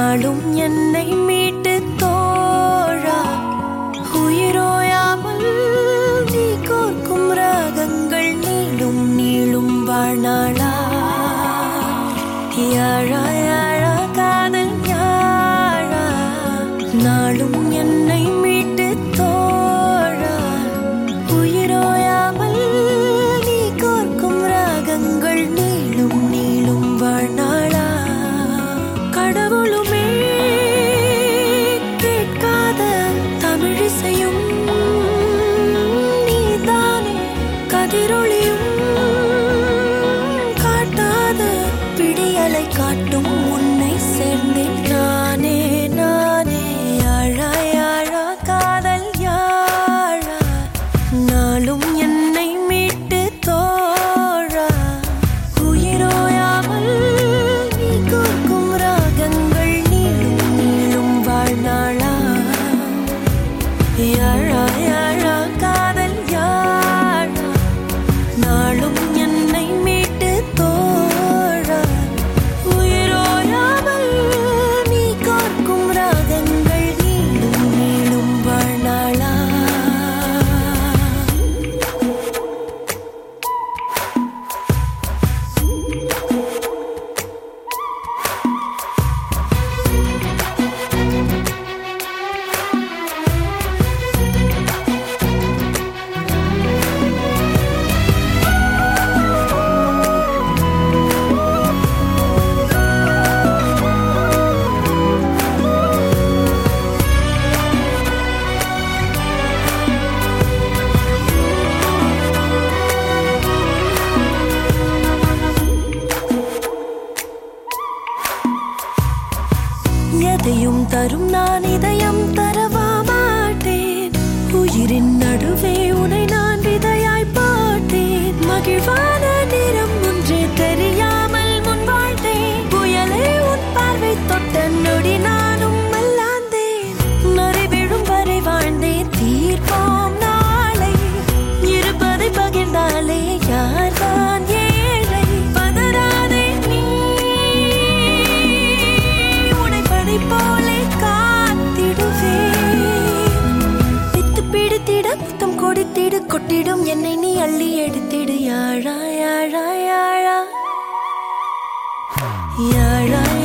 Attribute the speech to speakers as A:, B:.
A: நாளும் என்னை மீட்டு தோழா உயிரோயாமல் நீ கோர்க்கும் ராகங்கள் நீளும் நீளும் வாழ்நாளா யாழா யாழா காதல் யாழா நாளும் என்னை மீட்டு தோழா உயிரோயாமல் நீ கோர்க்கும் ராகங்கள் நீளும் நீளும் வாழ்நாளா கடவுளுமே கேட்காத தமிழிசையும் நீதானே கதிரொளியும் காட்டாத பிடியலை காட்டும் உன்னை சேர்ந்தேன் நானே நானே யாழா யாழா காதல் யாழா நாளும் என்னை மீட்டு தோழா உயிரோயாமல் நீ கோர்க்கும் ராகங்கள் நீளும் நீளும் வாழ்நாளா யாழா யாழா காதல் யாழா நாளும் என்னை மீட்டு தோழா உயிரோயாமல் நீ காக்கும் ராகங்கள் நீளும் நீளும் வாழ்நாளா எதையும் தரும் நான் இதயம் தரவா மாட்டேன் உயிரின் நடுவே உனை நான் விதையாய் போட்டேன் மகிழ்வான நிறம் ஒன்றே தெரியாமல் முன் வாழ்ந்தேன் புயலே உன் பார்வை தொட்ட நொடி நானும் மல்லாந்தேன் நரி விழும் வரை வாழ்ந்தேன் தீர்ப்போம் நாளை இருப்பதை பகிர்ந்தாலே யார்தான் ஏழை பதறாதே நீ உடைப்பதை போலே காத்திடுவேன் வித்து பிடித்திட முத்தம் கொடுத்திடு கொட்டிடும் என்னை நீ அள்ளி எடுத்திடு யாழா யாழா யாழா யாழா